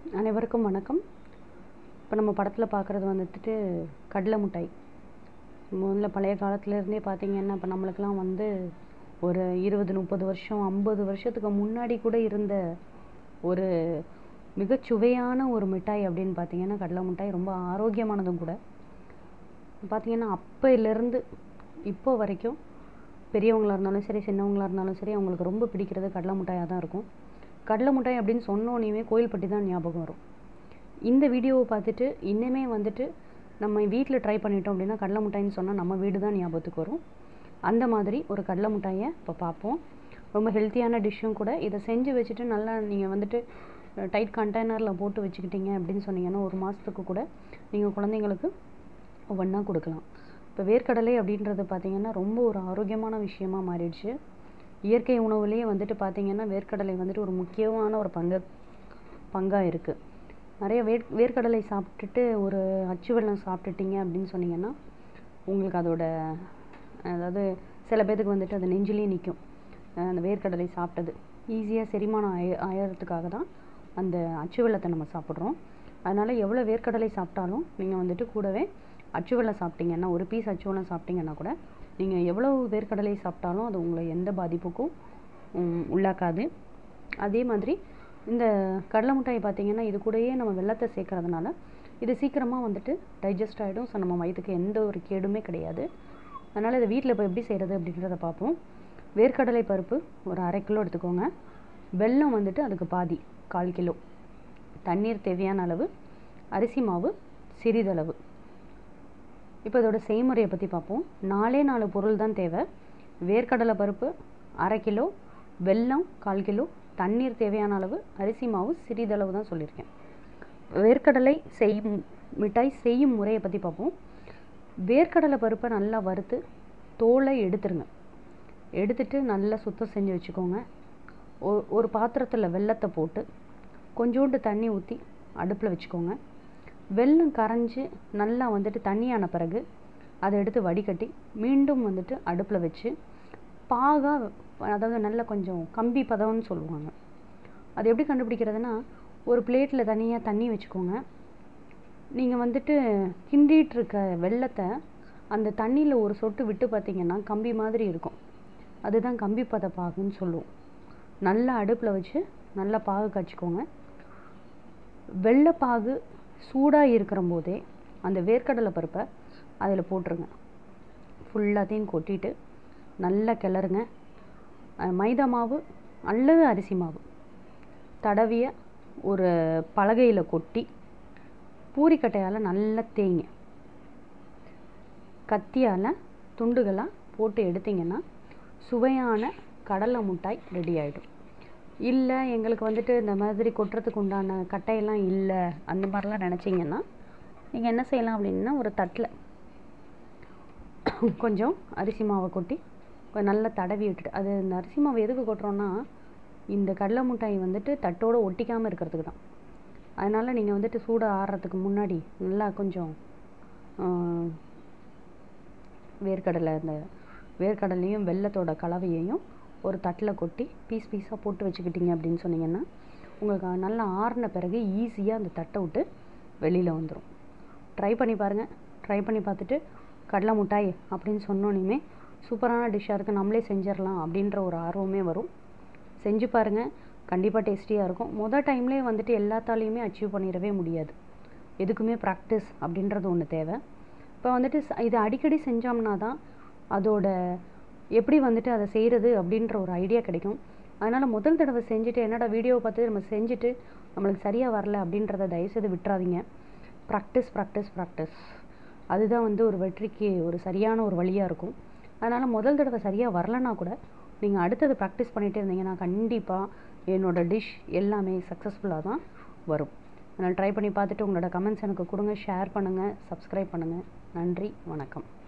அனைவருக்கும் வணக்கம் இப்போ நம்ம படத்தில் பார்க்குறது வந்துட்டு கடலை மிட்டாய் முதல்ல பழைய காலத்துலேருந்தே பார்த்தீங்கன்னா இப்போ நம்மளுக்கெல்லாம் வந்து ஒரு இருபது முப்பது வருஷம் ஐம்பது வருஷத்துக்கு முன்னாடி கூட இருந்த ஒரு மிகச் சுவையான ஒரு மிட்டாய் அப்படின்னு பார்த்தீங்கன்னா கடலை மிட்டாய் ரொம்ப ஆரோக்கியமானதும் கூட பார்த்தீங்கன்னா அப்பையிலேருந்து இப்போ வரைக்கும் பெரியவங்களாக இருந்தாலும் சரி சின்னவங்களாக இருந்தாலும் சரி அவங்களுக்கு ரொம்ப பிடிக்கிறது கடலை மிட்டாயாக தான் இருக்கும் கடலை மிட்டாய் அப்படின்னு சொன்னோன்னே கோயில்பட்டி தான் ஞாபகம் வரும் இந்த வீடியோவை பார்த்துட்டு இன்னுமே வந்துட்டு நம்ம வீட்டில் ட்ரை பண்ணிட்டோம் அப்படின்னா கடலை மிட்டாய்ன்னு சொன்னால் நம்ம வீடு தான் ஞாபகத்துக்கு வரும் அந்த மாதிரி ஒரு கடலை மிட்டாயை இப்போ பார்ப்போம் ரொம்ப ஹெல்த்தியான டிஷ்ஷும் கூட இதை செஞ்சு வச்சுட்டு நல்லா நீங்கள் வந்துட்டு டைட் கண்டெய்னரில் போட்டு வச்சுக்கிட்டீங்க அப்படின்னு சொன்னீங்கன்னா ஒரு மாதத்துக்கு கூட நீங்கள் குழந்தைங்களுக்கு ஒவ்வொன்றா கொடுக்கலாம் இப்போ வேர்க்கடலை அப்படின்றது பார்த்தீங்கன்னா ரொம்ப ஒரு ஆரோக்கியமான விஷயமா மாறிடுச்சு இயற்கை உணவுலேயே வந்துட்டு பார்த்தீங்கன்னா வேர்க்கடலை வந்துட்டு ஒரு முக்கியமான ஒரு பங்கு பங்காக இருக்குது நிறைய வேர் வேர்க்கடலை சாப்பிட்டுட்டு ஒரு அச்சு வெல்லம் சாப்பிட்டுட்டீங்க அப்படின்னு சொன்னீங்கன்னா உங்களுக்கு அதோட அதாவது சில பேர்த்துக்கு வந்துட்டு அது நெஞ்சிலே நிற்கும் அந்த வேர்க்கடலை சாப்பிட்டது ஈஸியாக செரிமானம் ஆய ஆயறதுக்காக தான் அந்த அச்சு வெல்லத்தை நம்ம சாப்பிட்றோம் அதனால் எவ்வளோ வேர்க்கடலை சாப்பிட்டாலும் நீங்கள் வந்துட்டு கூடவே அச்சு வெல்லம் சாப்பிட்டீங்கன்னா ஒரு பீஸ் அச்சு வெல்லம் சாப்பிட்டீங்கன்னா கூட நீங்கள் எவ்வளோ வேர்க்கடலை சாப்பிட்டாலும் அது உங்களை எந்த பாதிப்புக்கும் உள்ளாக்காது அதே மாதிரி இந்த கடலை மிட்டாய் பார்த்தீங்கன்னா இது கூடயே நம்ம வெள்ளத்தை சேர்க்கறதுனால இது சீக்கிரமாக வந்துட்டு டைஜஸ்ட் ஆகிடும் ஸோ நம்ம வயிற்றுக்கு எந்த ஒரு கேடுமே கிடையாது அதனால் இதை வீட்டில் இப்போ எப்படி செய்கிறது அப்படின்றத பார்ப்போம் வேர்க்கடலை பருப்பு ஒரு அரை கிலோ எடுத்துக்கோங்க வெல்லம் வந்துட்டு அதுக்கு பாதி கால் கிலோ தண்ணீர் தேவையான அளவு அரிசி மாவு சிறிதளவு இப்போ இதோட செய்முறையை பற்றி பார்ப்போம் நாலே நாலு பொருள் தான் தேவை வேர்க்கடலை பருப்பு அரை கிலோ வெல்லம் கால் கிலோ தண்ணீர் தேவையான அளவு அரிசி மாவு சிறிதளவு தான் சொல்லியிருக்கேன் வேர்க்கடலை செய்யும் மிட்டாய் செய்யும் முறையை பற்றி பார்ப்போம் வேர்க்கடலை பருப்பை நல்லா வறுத்து தோலை எடுத்துருங்க எடுத்துட்டு நல்லா சுத்தம் செஞ்சு வச்சுக்கோங்க ஒரு பாத்திரத்தில் வெல்லத்தை போட்டு கொஞ்சோண்டு தண்ணி ஊற்றி அடுப்பில் வச்சுக்கோங்க வெல்லம் கரைஞ்சி நல்லா வந்துட்டு தண்ணியான பிறகு அதை எடுத்து வடிகட்டி மீண்டும் வந்துட்டு அடுப்பில் வச்சு பாகாக அதாவது நல்ல கொஞ்சம் கம்பி பதம்னு சொல்லுவாங்க அது எப்படி கண்டுபிடிக்கிறதுனா ஒரு பிளேட்டில் தனியாக தண்ணி வச்சுக்கோங்க நீங்கள் வந்துட்டு கிண்டிகிட்டு இருக்க வெள்ளத்தை அந்த தண்ணியில் ஒரு சொட்டு விட்டு பார்த்தீங்கன்னா கம்பி மாதிரி இருக்கும் அதுதான் கம்பி பத பாகுன்னு சொல்லுவோம் நல்லா அடுப்பில் வச்சு நல்லா பாகு காய்ச்சிக்கோங்க வெள்ளைப்பாகு சூடாக இருக்கிற போதே அந்த வேர்க்கடலை பருப்பை அதில் போட்டுருங்க ஃபுல்லாத்தையும் கொட்டிட்டு நல்லா கிளறுங்க மைதா மாவு அல்லது அரிசி மாவு தடவிய ஒரு பலகையில் கொட்டி பூரிக்கட்டையால் நல்லா தேய்ங்க கத்தியால் துண்டுகளாக போட்டு எடுத்திங்கன்னா சுவையான கடலை மிட்டாய் ரெடி ஆகிடும் இல்லை எங்களுக்கு வந்துட்டு இந்த மாதிரி கொட்டுறதுக்கு உண்டான கட்டையெல்லாம் இல்லை அந்த மாதிரிலாம் நினச்சிங்கன்னா நீங்கள் என்ன செய்யலாம் அப்படின்னா ஒரு தட்டில் கொஞ்சம் அரிசி மாவை கொட்டி நல்லா தடவி விட்டுட்டு அது இந்த அரிசி மாவு எதுக்கு கொட்டுறோன்னா இந்த கடலை மிட்டாய் வந்துட்டு தட்டோடு ஒட்டிக்காமல் இருக்கிறதுக்கு தான் அதனால் நீங்கள் வந்துட்டு சூடு ஆறுறதுக்கு முன்னாடி நல்லா கொஞ்சம் வேர்க்கடலை அந்த வேர்க்கடலையும் வெள்ளத்தோட கலவையையும் ஒரு தட்டில் கொட்டி பீஸ் பீஸாக போட்டு வச்சுக்கிட்டிங்க அப்படின்னு சொன்னீங்கன்னா உங்களுக்கு நல்லா ஆறின பிறகு ஈஸியாக அந்த தட்டை விட்டு வெளியில் வந்துடும் ட்ரை பண்ணி பாருங்கள் ட்ரை பண்ணி பார்த்துட்டு கடலை மிட்டாய் அப்படின்னு சொன்னோன்னே சூப்பரான டிஷ்ஷாக இருக்குது நம்மளே செஞ்சிடலாம் அப்படின்ற ஒரு ஆர்வமே வரும் செஞ்சு பாருங்கள் கண்டிப்பாக டேஸ்டியாக இருக்கும் மொதல் டைம்லேயே வந்துட்டு எல்லாத்தாலையுமே அச்சீவ் பண்ணிடவே முடியாது எதுக்குமே ப்ராக்டிஸ் அப்படின்றது ஒன்று தேவை இப்போ வந்துட்டு இது அடிக்கடி செஞ்சோம்னா தான் அதோட எப்படி வந்துட்டு அதை செய்கிறது அப்படின்ற ஒரு ஐடியா கிடைக்கும் அதனால் முதல் தடவை செஞ்சுட்டு என்னடா வீடியோவை பார்த்து நம்ம செஞ்சுட்டு நம்மளுக்கு சரியாக வரல அப்படின்றத தயவுசெய்து விட்டுறாதீங்க ப்ராக்டிஸ் ப்ராக்டிஸ் ப்ராக்டிஸ் அதுதான் வந்து ஒரு வெற்றிக்கு ஒரு சரியான ஒரு வழியாக இருக்கும் அதனால் முதல் தடவை சரியாக வரலன்னா கூட நீங்கள் அடுத்தது ப்ராக்டிஸ் பண்ணிகிட்டே இருந்தீங்கன்னா கண்டிப்பாக என்னோடய டிஷ் எல்லாமே சக்ஸஸ்ஃபுல்லாக தான் வரும் அதனால் ட்ரை பண்ணி பார்த்துட்டு உங்களோட கமெண்ட்ஸ் எனக்கு கொடுங்க ஷேர் பண்ணுங்கள் சப்ஸ்கிரைப் பண்ணுங்கள் நன்றி வணக்கம்